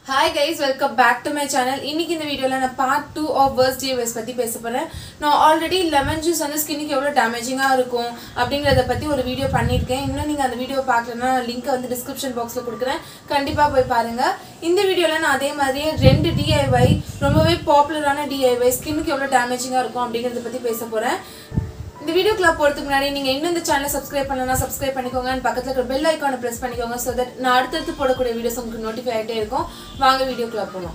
hi guys welcome back to my channel இன்னைக்கு இந்த வீடியோவில் நான் part two of purse device பற்றி பேச போகிறேன் நான் ஆல்ரெடி லெமன் ஜூஸ் வந்து ஸ்கின்னுக்கு எவ்வளோ டேமேஜிங்காக இருக்கும் அப்படிங்கிறத பற்றி ஒரு வீடியோ பண்ணியிருக்கேன் இன்னும் நீங்கள் அந்த வீடியோ பார்க்கலன்னா லிங்க்கை வந்து டிஸ்கிரிப்ஷன் பாக்ஸில் கொடுக்குறேன் கண்டிப்பாக போய் பாருங்கள் இந்த வீடியோவில் நான் அதே மாதிரியே ரெண்டு டிஐஒய் ரொம்பவே பாப்புலரான டிஐஒய் ஸ்கின்னுக்கு எவ்வளோ டேமேஜிங்காக இருக்கும் அப்படிங்கிறத பற்றி பேச போகிறேன் இந்த வீடியோக்குள்ள போகிறதுக்கு முன்னாடி நீங்கள் இன்னும் இந்த சேனலை சப்ஸ்கிரைப் பண்ணலன்னா சப்ஸ்கிரைப் பண்ணிக்கோங்க and பக்கத்தில் இருக்கிற பெல் ஐக்கானை ப்ரெஸ் பண்ணிக்கோங்க ஸோ தட் நான் அடுத்தடுத்து போடக்கூடிய வீடியோஸ் உங்களுக்கு நோட்டிஃபை ஆகிட்டே இருக்கும் வாங்க வீடியோக்குள்ள போகலாம்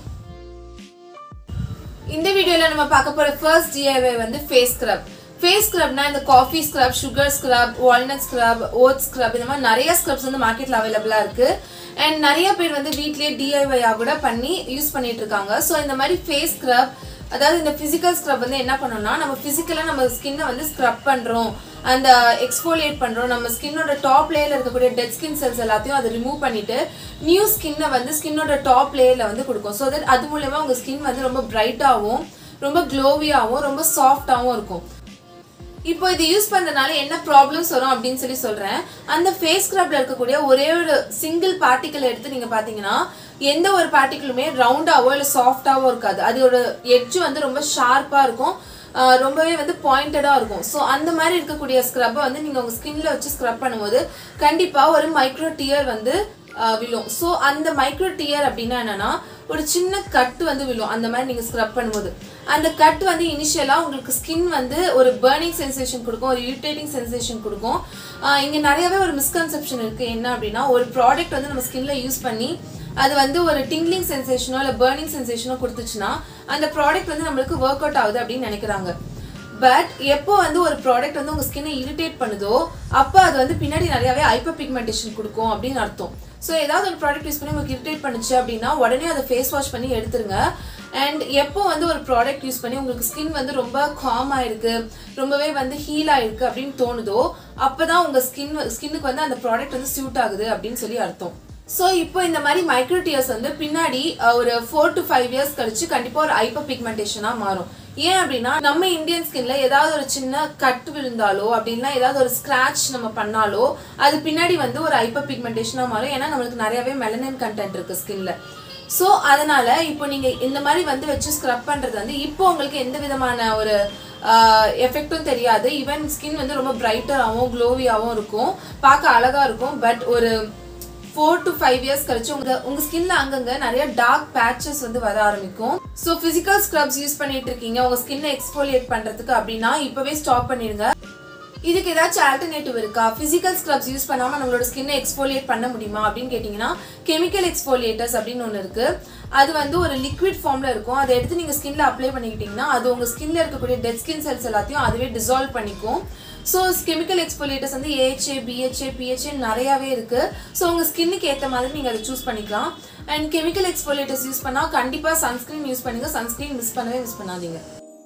இந்த வீடியோவில் நம்ம பார்க்க போகிற ஃபர்ஸ்ட் டிஐவை வந்து ஃபேஸ் ஸ்க்ரப் ஃபேஸ் ஸ்க்ரப்னா இந்த coffee scrub sugar scrub walnut scrub oat scrub இந்த மாதிரி நிறைய ஸ்க்ரப்ஸ் வந்து மார்க்கெட்டில் அவைலபிளாக இருக்குது அண்ட் நிறைய பேர் வந்து வீட்லேயே டிஐவையாக கூட பண்ணி யூஸ் பண்ணிட்டு இருக்காங்க ஸோ இந்த மாதிரி ஃபேஸ் ஸ்க்ரப் அதாவது இந்த ஃபிசிக்கல் ஸ்க்ரப் வந்து என்ன பண்ணோம்னா நம்ம ஃபிசிக்கலாக நம்ம ஸ்கின்னை வந்து ஸ்க்ரப் பண்ணுறோம் அந்த எக்ஸ்ஃபோலியேட் பண்ணுறோம் நம்ம ஸ்கின்னோட டாப் லேயரில் இருக்கக்கூடிய டெட் ஸ்கின் செல்ஸ் எல்லாத்தையும் அதை ரிமூவ் பண்ணிட்டு நியூ ஸ்கின்னை வந்து ஸ்கின்னோட டாப் லேயரில் வந்து கொடுக்கும் ஸோ தட் அது மூலயமா உங்கள் ஸ்கின் வந்து ரொம்ப பிரைட்டாகவும் ரொம்ப க்ளோவியாகவும் ரொம்ப சாஃப்டாகவும் இருக்கும் இப்போ இது யூஸ் பண்றதுனால என்ன ப்ராப்ளம்ஸ் வரும் அப்படின்னு சொல்லி சொல்றேன் அந்த ஃபேஸ் ஸ்க்ரப்ல இருக்கக்கூடிய ஒரே ஒரு சிங்கிள் பார்ட்டிக்கல் எடுத்து நீங்க பாத்தீங்கன்னா எந்த ஒரு பார்ட்டிக்கலுமே ரவுண்டாவோ இல்லை சாஃப்டாவோ இருக்காது அதோட எட்ஜ் வந்து ரொம்ப ஷார்ப்பா இருக்கும் ஆஹ் ரொம்பவே வந்து பாயிண்டடாக இருக்கும் ஸோ அந்த மாதிரி இருக்கக்கூடிய ஸ்க்ரப்பை வந்து நீங்கள் உங்கள் ஸ்கின்ல வச்சு ஸ்க்ரப் பண்ணும்போது கண்டிப்பாக ஒரு மைக்ரோ டியர் வந்து ஆஹ் விழும் ஸோ அந்த மைக்ரோ டியர் அப்படின்னா என்னன்னா ஒரு சின்ன கட்டு வந்து விழும் அந்த மாதிரி நீங்கள் ஸ்க்ரப் பண்ணும்போது அந்த கட் வந்து இனிஷியலாக உங்களுக்கு ஸ்கின் வந்து ஒரு பேர்னிங் சென்சேஷன் கொடுக்கும் ஒரு இரிட்டேட்டிங் சென்சேஷன் கொடுக்கும் ஆஹ் இங்க நிறையவே ஒரு மிஸ்கன்செப்ஷன் இருக்கு என்ன அப்படின்னா ஒரு ப்ராடக்ட் வந்து நம்ம ஸ்கின்ல யூஸ் பண்ணி அது வந்து ஒரு டிங்லிங் சென்சேஷனோ இல்லை பேர்னிங் சென்சேஷனோ கொடுத்துச்சுன்னா அந்த ப்ராடக்ட் வந்து நம்மளுக்கு ஒர்க் அவுட் ஆகுது அப்படின்னு நினைக்கிறாங்க பட் எப்போ வந்து ஒரு ப்ராடக்ட் வந்து உங்க ஸ்கின்னை இரிட்டேட் பண்ணுதோ அப்போ அது வந்து பின்னாடி நிறையவே ஹைப்பர் பிக்மெண்டேஷன் கொடுக்கும் அப்படின்னு அர்த்தம் ஸோ ஏதாவது ஒரு ப்ராடக்ட் யூஸ் பண்ணி உங்களுக்கு இரிட்டேட் பண்ணுச்சு அப்படின்னா உடனே அதை ஃபேஸ் வாஷ் பண்ணி எடுத்துருங்க அண்ட் எப்போ வந்து ஒரு ப்ராடக்ட் யூஸ் பண்ணி உங்களுக்கு ஸ்கின் வந்து ரொம்ப காம் ஆயிருக்கு ரொம்பவே வந்து ஹீல் ஆயிருக்கு அப்படின்னு தோணுதோ அப்பதான் உங்க ஸ்கின் ஸ்கின்னுக்கு வந்து அந்த ப்ராடக்ட் வந்து சூட் ஆகுது அப்படின்னு சொல்லி அர்த்தம் ஸோ இப்போ இந்த மாதிரி மைக்ரோ டியர்ஸ் வந்து பின்னாடி அஹ், ஒரு ஃபோர் டு ஃபைவ் இயர்ஸ் கழிச்சு கண்டிப்பாக ஒரு ஹைப்பர் பிக்மெண்டேஷனாக மாறும் ஏன் அப்படின்னா நம்ம இந்தியன் ஸ்கின்ல ஏதாவது ஒரு சின்ன கட் விழுந்தாலோ அப்படின்னா ஏதாவது ஒரு ஸ்க்ராட்ச் நம்ம பண்ணாலோ அது பின்னாடி வந்து ஒரு ஹைப்பர் பிக்மெண்டேஷனாக மாறும் ஏன்னா நம்மளுக்கு நிறையவே மெலனின் கண்டென்ட் இருக்கு ஸ்கின்ல ஸோ அதனால இப்போ நீங்க இந்த மாதிரி வந்து வச்சு ஸ்க்ரப் பண்றது வந்து இப்போ உங்களுக்கு எந்த விதமான ஒரு எஃபெக்டும் தெரியாது ஈவன் ஸ்கின் வந்து ரொம்ப பிரைட்டராகவும் க்ளோவியாகவும் இருக்கும் பார்க்க அழகா இருக்கும் பட் ஒரு ஃபோர் டு ஃபைவ் இயர்ஸ் கழிச்சு உங்க உங்க ஸ்கின்ல அங்கங்க நிறைய டார்க் பேச்சஸ் வந்து வர ஆரம்பிக்கும் ஸோ பிசிக்கல் ஸ்க்ரப்ஸ் யூஸ் பண்ணிட்டு இருக்கீங்க உங்க ஸ்கின்னை எக்ஸ்போலியேட் பண்றதுக்கு அப்படின்னா இப்பவே ஸ்டாப் பண்ணிடுங்க இதுக்கு ஏதாச்சும் ஆல்டர்னேட்டிவ் இருக்கா பிசிக்கல் ஸ்க்ரப்ஸ் யூஸ் பண்ணாம நம்மளோட ஸ்கின்னை எக்ஸ்போலியேட் பண்ண முடியுமா அப்படின்னு கேட்டிங்கன்னா கெமிக்கல் எக்ஸ்போலியேட்டர்ஸ் அப்படின்னு ஒன்று இருக்கு அது வந்து ஒரு லிக்விட் ஃபார்ம்ல இருக்கும் அதை எடுத்து நீங்க ஸ்கின்ல அப்ளை பண்ணிக்கிட்டீங்கன்னா அது உங்க ஸ்கின்ல இருக்கக்கூடிய டெட் ஸ்கின் செல்ஸ் எல்லாத்தையும் அதுவே டிசால்வ் பண்ணிக்கும் ஸோ கெமிக்கல் எக்ஸ்போலியேட்டர்ஸ் வந்து ஏஹெச்ஏ பிஹெச்ஏ பிஹெச்ஏ நிறையாவே இருக்கு ஸோ உங்க ஸ்கின்னுக்கு ஏற்ற மாதிரி நீங்க அதை சூஸ் பண்ணிக்கலாம் அண்ட் கெமிக்கல் எக்ஸ்போலியேட்டர்ஸ் யூஸ் பண்ணா கண்டிப்பா சன்ஸ்கிரீன் யூஸ் பண்ணுங்க சன்ஸ்கிரீன் மிஸ் பண்ணவே மிஸ் பண்ணாதீங்க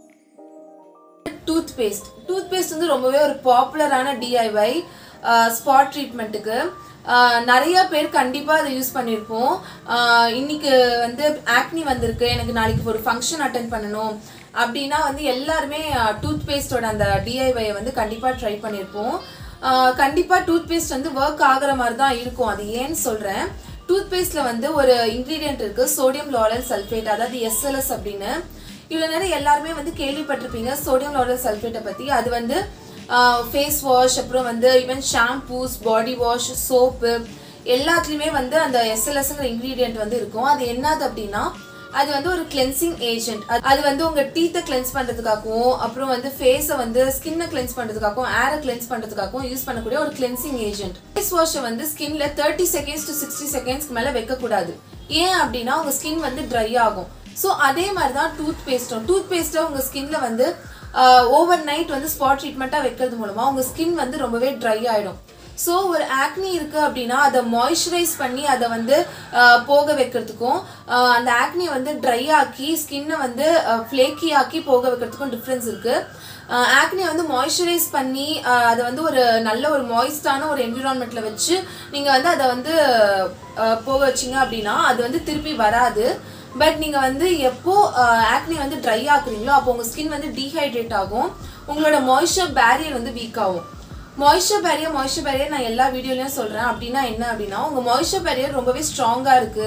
டூத் பேஸ்ட் டூத் பேஸ்ட் வந்து ரொம்பவே ஒரு பாப்புலரான டிஐஒய் ஸ்பாட் ட்ரீட்மெண்ட்டுக்கு நிறைய பேர் கண்டிப்பாக அதை யூஸ் பண்ணியிருப்போம் ஆஹ் இன்னைக்கு வந்து ஆக்னி வந்திருக்கு எனக்கு நாளைக்கு ஒரு ஃபங்க்ஷன் அட்டன் பண்ணணும் அப்படின்னா வந்து எல்லாருமே டூத் பேஸ்டோட அந்த டிஐஒயை வந்து கண்டிப்பாக ட்ரை பண்ணியிருப்போம் ஆஹ் கண்டிப்பா டூத் பேஸ்ட் வந்து ஒர்க் ஆகுற மாதிரி தான் இருக்கும் அது ஏன்னு சொல்றேன் டூத் பேஸ்ட்ல வந்து ஒரு இன்கிரீடியன்ட் இருக்கு சோடியம் லாரல் சல்ஃபேட் அதாவது எஸ்எல்எஸ் அப்படின்னு இவ்வளவு நேரம் எல்லாருமே வந்து கேள்விப்பட்டிருப்பீங்க சோடியம் லாரல் சல்ஃபேட்டை பத்தி அது வந்து ஃபேஸ் வாஷ் அப்புறம் வந்து even shampoos body wash soap எல்லாத்துலேயுமே வந்து அந்த எஸ்எல்எஸ்ங்கிற இன்க்ரீடியன்ட் வந்து இருக்கும் அது என்னது அப்படின்னா அது வந்து ஒரு கிளென்சிங் ஏஜென்ட் அது வந்து உங்க டீத்தை கிளென்ஸ் பண்றதுக்காகவும் அப்புறம் வந்து ஃபேஸை வந்து ஸ்கின்னை கிளென்ஸ் பண்றதுக்காகவும் ஏரை கிளென்ஸ் பண்றதுக்காகவும் யூஸ் பண்ணக்கூடிய ஒரு கிளென்சிங் ஏஜென்ட் ஃபேஸ் வாஷை வந்து ஸ்கின்ல தேர்ட்டி செகண்ட்ஸ் டு சிக்ஸ்டி செகண்ட்ஸ்க்கு மேல வைக்கக்கூடாது ஏன் அப்படின்னா உங்க ஸ்கின் வந்து ட்ரை ஆகும் ஸோ அதே மாதிரி தான் டூத் பேஸ்ட்டும் டூத் பேஸ்ட்டை உங்க ஸ்கின்ல வந்து ஓவர் நைட் வந்து ஸ்பாட் ட்ரீட்மெண்ட்டாக வைக்கிறது மூலமா உங்க ஸ்கின் வந்து ரொம்பவே ட்ரை ஆயிடும் ஸோ ஒரு ஆக்னி இருக்கு அப்படின்னா அதை மாய்ஸ்சரைஸ் பண்ணி அதை வந்து ஆஹ், போக வைக்கிறதுக்கும் ஆஹ், அந்த ஆக்னி வந்து ட்ரை ஆக்கி ஸ்கின்னை வந்து ஃப்ளேக்கி ஆக்கி போக வைக்கிறதுக்கும் டிஃப்ரென்ஸ் இருக்கு ஆக்னி வந்து மாய்ஸ்சரைஸ் பண்ணி ஆஹ், அதை வந்து ஒரு நல்ல ஒரு மாய்ஸ்டான ஒரு என்விரான்மெண்ட்ல வச்சு நீங்க வந்து அதை வந்து ஆஹ், போக வச்சீங்க அப்படின்னா அது வந்து திருப்பி வராது பட் நீங்க வந்து எப்போ ஆக்னி வந்து ட்ரை ஆக்குறீங்களோ அப்போ உங்க ஸ்கின் வந்து டீஹைட்ரேட் ஆகும் உங்களோட மாய்ஸ்சர் பேரியர் வந்து வீக் ஆகும் மாய்ஸ்சர் பேரியர் மாய்ஸ்சர் பேரியர் நான் எல்லா வீடியோலயும் சொல்றேன் அப்படின்னா என்ன அப்படின்னா உங்க மாய்ஸ்சர் பேரியர் ரொம்பவே ஸ்ட்ராங்கா இருக்கு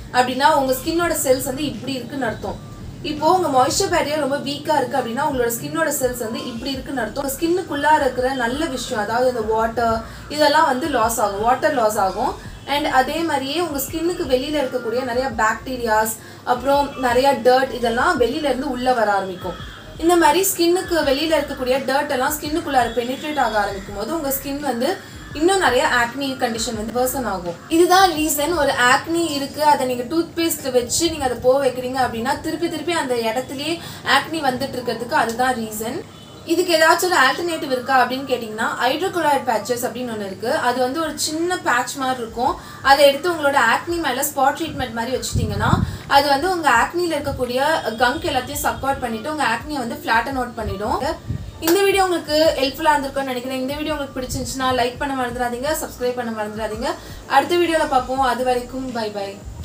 அப்படின்னா உங்க ஸ்கின்னோட செல்ஸ் வந்து இப்படி இருக்குன்னு அர்த்தம் இப்போ உங்க மாய்ஸ்சர் பேரியர் ரொம்ப வீக்கா இருக்கு அப்படின்னா உங்களோட ஸ்கின்னோட செல்ஸ் வந்து இப்படி இருக்குன்னு அர்த்தம் ஸ்கின்னுக்குள்ளா இருக்கிற நல்ல விஷயம் அதாவது இந்த வாட்டர் இதெல்லாம் வந்து லாஸ் ஆகும் வாட்டர் லாஸ் ஆகும் அண்ட் அதே மாதிரியே உங்க ஸ்கின்னுக்கு வெளியில இருக்கக்கூடிய நிறைய பாக்டீரியாஸ் அப்புறம் நிறைய டர்ட் இதெல்லாம் வெளியில இருந்து உள்ள வர ஆரம்பிக்கும் இந்த மாதிரி ஸ்கின்னுக்கு வெளியில இருக்கக்கூடிய டர்ட் எல்லாம் ஸ்கின்னுக்குள்ளார பெனிட்ரேட் ஆக ஆரம்பிக்கும் போது உங்க ஸ்கின் வந்து இன்னும் நிறைய ஆக்னி கண்டிஷன் வந்து பர்சன் ஆகும் இதுதான் ரீசன் ஒரு ஆக்னி இருக்கு அதை நீங்க டூத் பேஸ்ட் வச்சு நீங்க அதை போக வைக்கிறீங்க அப்படின்னா திருப்பி திருப்பி அந்த இடத்துலயே ஆக்னி வந்துட்டு இருக்கிறதுக்கு அதுதான் ரீசன் இதுக்கு ஏதாச்சும் ஒரு ஆல்டர்னேட்டிவ் இருக்கா அப்படின்னு கேட்டிங்கன்னா ஹைட்ரோகுலாய்ட் பேச்சஸ் அப்படின்னு ஒன்று இருக்குது அது வந்து ஒரு சின்ன பேட்ச் மாதிரி இருக்கும் அதை எடுத்து உங்களோட ஆக்னி மேலே ஸ்பாட் ட்ரீட்மெண்ட் மாதிரி வச்சுட்டிங்கன்னா அது வந்து உங்கள் ஆக்னியில் இருக்கக்கூடிய கங்க் எல்லாத்தையும் சக் அவுட் பண்ணிவிட்டு உங்கள் ஆக்னியை வந்து ஃப்ளாட்டன் அவுட் பண்ணிடும் இந்த வீடியோ உங்களுக்கு ஹெல்ப்ஃபுல்லாக இருந்திருக்கும்னு நினைக்கிறேன் இந்த வீடியோ உங்களுக்கு பிடிச்சிருந்துச்சுன்னா லைக் பண்ண மறந்துடாதீங்க சப்ஸ்கிரைப் பண்ண மறந்துடாதீங்க அடுத்த வீடியோவில் பார்ப்போம் அது வரைக்கும் பை பை